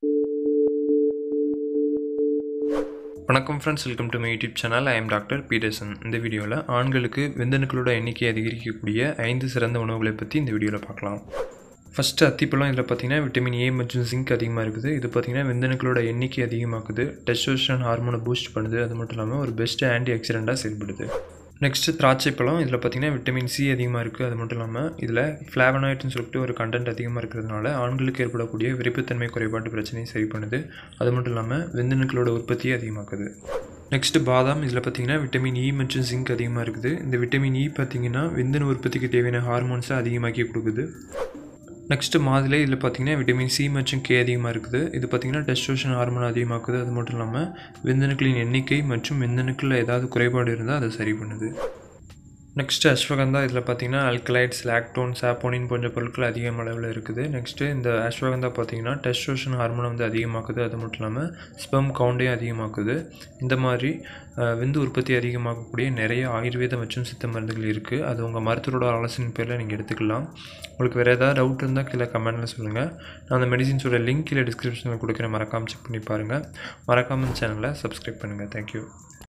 வணக்கம் friends welcome to my YouTube channel I am doctor Peterson இந்த வீடியோவில் ஆண்களுக்கு விந்தணுக்களோட எண்ணிக்கை அதிகரிக்கக்கூடிய ஐந்து சிறந்த உணவுகளை பற்றி இந்த வீடியோவில் பார்க்கலாம் ஃபஸ்ட்டு அத்திப்பழம் இதில் பார்த்தீங்கன்னா விட்டமின் ஏ மற்றும் ஜிங்க் அதிகமாக இருக்குது இது பார்த்தீங்கன்னா விந்தணுக்களோட எண்ணிக்கை அதிகமாக்குது டெஸ்டோஸ்டரான் ஹார்மோனை பூஸ்ட் பண்ணுது அது மட்டும் இல்லாமல் ஒரு பெஸ்ட் ஆன்டி ஆக்சிடெண்ட்டாக செயல்படுது நெக்ஸ்ட்டு திராட்சை பழம் இதில் பார்த்தீங்கன்னா விட்டமின் சி அதிகமாக இருக்குது அது மட்டும் இல்லாமல் இதில் ஃப்ளாவனாய்ட்னு சொல்லிட்டு ஒரு கண்டென்ட் அதிகமாக இருக்கிறதுனால ஆண்களுக்கு ஏற்படக்கூடிய விருப்பத்தன்மை குறைபாட்டு பிரச்சனையை சரி பண்ணுது அது மட்டும் இல்லாமல் விந்தணுக்களோட உற்பத்தியை அதிகமாக்குது நெக்ஸ்ட்டு பாதாம் இதில் பார்த்தீங்கன்னா விட்டமின் இ மற்றும் ஜிங்க் அதிகமாக இருக்குது இந்த விட்டமின் இ பார்த்தீங்கன்னா விந்தணு உற்பத்திக்கு தேவையான ஹார்மோன்ஸை அதிகமாக்கி கொடுக்குது நெக்ஸ்ட்டு மாதுளை இதில் பார்த்தீங்கன்னா விட்டமின் சி மற்றும் கே அதிகமாக இருக்குது இது பார்த்தீங்கன்னா டெஸ்ட்ரோஷன் ஹார்மோன் அதிகமாக்குது அது மட்டும் இல்லாமல் விந்தணுக்களின் எண்ணிக்கை மற்றும் விந்தணுக்களில் ஏதாவது குறைபாடு இருந்தால் அதை சரி பண்ணுது நெக்ஸ்ட்டு அஸ்வகந்தா இதில் பார்த்தீங்கன்னா அல்கலைட்ஸ் லாக்டோன் சாப்போனின் போன்ற பொருட்கள் அதிகம் அளவில் இருக்குது நெக்ஸ்ட்டு இந்த அஸ்வகந்தா பார்த்தீங்கன்னா டெஸ்ட்ரோஷன் ஹார்மோனை வந்து அதிகமாக்குது அது மட்டும் இல்லாமல் ஸ்பெம் கவுண்டையும் அதிகமாக்குது இந்த மாதிரி அஹ், விந்து உற்பத்தி அதிகமாக்கக்கூடிய நிறைய ஆயுர்வேத மற்றும் சித்த மருந்துகள் இருக்குது அது உங்கள் மருத்துவரோட ஆலோசனை பேரில் நீங்கள் எடுத்துக்கலாம் உங்களுக்கு வேறு ஏதாவது டவுட் இருந்தால் கீழே கமெண்ட்டில் சொல்லுங்கள் நான் அந்த மெடிசின்ஸோட லிங்க் கீழே டிஸ்கிரிப்ஷனில் கொடுக்குறேன் மறக்காமல் செக் பண்ணி பாருங்கள் மறக்காமல் சேனலை சப்ஸ்கிரைப் பண்ணுங்கள் தேங்க்யூ